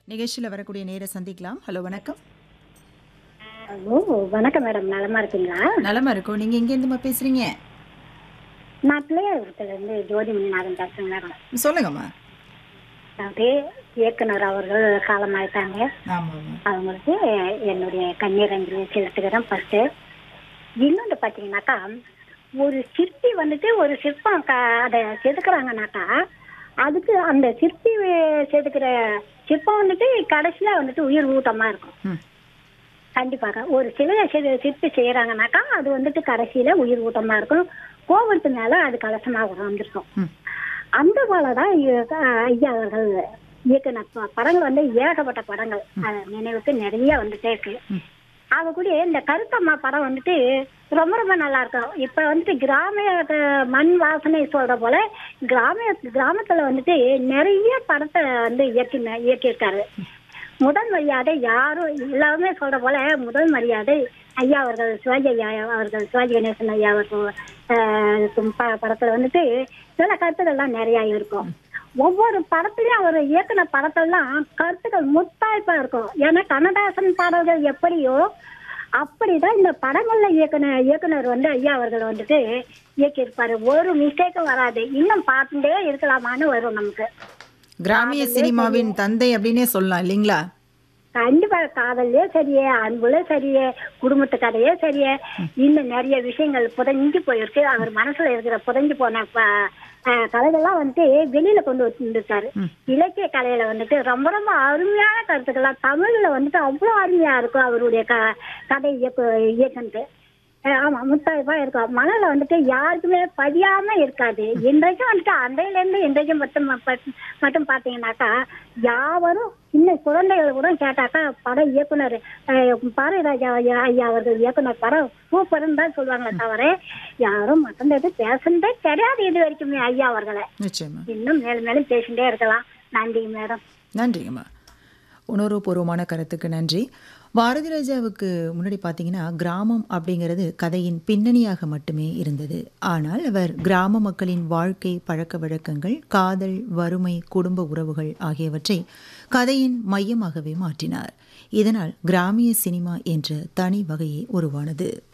நிகழ்ச்சியில் வரக்கூடிய நேர சந்திக்கலாம் ஹலோ வணக்கம் ஹலோ வணக்கம் மேடம் நலமா இருக்கீங்களா நலமா இருக்கும் நீங்க எங்கேருந்துமா பேசுறீங்க நான் பிள்ளையார்புரத்துல இருந்து ஜோதி மணிநாதன் பேசுறேன் மேடம் சொல்லுங்கம்மா அதாவது இயக்குனர் அவர்கள் காலமாயிட்டாங்க ஆமா ஆமா அவங்களுக்கு என்னுடைய கண்ணீர் அஞ்சலி செலுத்துகிறேன் ஃபர்ஸ்ட் இன்னொன்று பார்த்தீங்கன்னாக்கா ஒரு சிற்பி வந்துட்டு ஒரு சிற்பம் க அதை செதுக்குறாங்கனாக்கா அதுக்கு அந்த சிற்பி செதுக்கிற சிற்பம் வந்துட்டு கடைசியா வந்துட்டு உயிர் ஊட்டமா இருக்கும் ம் கண்டிப்பாக ஒரு சிலையை செது சிற்பி செய்யறாங்கனாக்கா அது வந்துட்டு கடைசியில உயிர் ஊட்டமா இருக்கும் கோபத்து மேல அது கலசமா வந்துருக்கும் ம் அந்த போல தான் ஐயா அவர்கள் இயக்குன ப- படங்கள் வந்து ஏகப்பட்ட படங்கள் அது நினைவுக்கு நிறைய வந்துட்டே இருக்கு ம். அது கூட இந்த கருத்தம்மா படம் வந்துட்டு ரொம்ப ரொம்ப நல்லா இருக்கும் இப்ப வந்துட்டு கிராமிய அஹ், மண் வாசனை சொல்ற போல கிராமிய கிராமத்துல வந்துட்டு நிறைய படத்தை வந்து இயக்கி இயக்கியிருக்காரு முதல் மரியாதை யாரும் எல்லாருமே சொல்ற போல முதல் மரியாதை ஐயா அவர்கள் சிவாஜி ஐயா அவர்கள் சிவாஜி கணேசன் ஐயா அவர்கள் ஆஹ், ப- படத்துல வந்துட்டு சில கருத்துக்கள்லாம் நிறைய இருக்கும் ஒவ்வொரு படத்துலயும் அவர் இயக்குன படத்தெல்லாம் கருத்துக்கள் முத்தாய்ப்பா இருக்கும் ஏன்னா கண்ணதாசன் பாடல்கள் எப்படியோ அப்படிதான் இந்த படங்கள்ல இயக்குன இயக்குனர் வந்து ஐயா அவர்கள் வந்துட்டு இயக்கியிருப்பாரு ஒரு மிஸ்டேக்கும் வராது இன்னும் பார்த்துட்டே இருக்கலாமான்னு வரும் நமக்கு கிராமிய சினிமாவின் தந்தை அப்படின்னே சொல்லலாம் இல்லைங்களா கண்டிப்பா காதல்லே சரியே அன்புல சரியே குடும்பத்து கதையே சரியே இன்னும் நிறைய விஷயங்கள் புதைஞ்சு போயிருக்கு அவர் மனசுல இருக்கிற புதைஞ்சு போன ப- அஹ், கதைகள்லாம் வந்துட்டு வெளியில கொண்டு வந்துருக்காரு இலக்கிய கலையில வந்துட்டு ரொம்ப ரொம்ப அருமையான கருத்துக்கள்லாம் தமிழ்ல வந்துட்டு அவ்வளவு அருமையா இருக்கும் அவருடைய க கதை இயக்கு இயக்கன்ட்டு அஹ் ஆமா முத்தாய்ப்பா இருக்கும் மனதில் வந்துட்டு யாருக்குமே பதியாம இருக்காது இன்றைக்கும் வந்துட்டு அன்றையில இருந்து இன்றைக்கும் மட்டும் ம- மட்டும் பாத்தீங்கன்னாக்கா யாவரும் சின்ன குழந்தைகள் கூட கேட்டாக்கா படம் இயக்குனர் அஹ், பாரதிராஜா ஐயா ஐயா அவர்கள் இயக்குனர் படம் சூப்பர்னு தான் சொல்லுவாங்களே தவிர யாரும் மற்றொன்று பேசுனதே கிடையாது இது வரைக்குமே ஐயா அவர்களை நிச்சயமா இன்னும் மேலும் மேலும் பேசிட்டே இருக்கலாம் நன்றி மேடம் நன்றிங்கம்மா உணர்வுபூர்வமான கருத்துக்கு நன்றி பாரதி ராஜாவுக்கு முன்னாடி பார்த்தீங்கன்னா கிராமம் அப்படிங்கிறது கதையின் பின்னணியாக மட்டுமே இருந்தது ஆனால் அவர் கிராம மக்களின் வாழ்க்கை பழக்க வழக்கங்கள் காதல் வறுமை குடும்ப உறவுகள் ஆகியவற்றை கதையின் மையமாகவே மாற்றினார் இதனால் கிராமிய சினிமா என்ற தனி வகையே உருவானது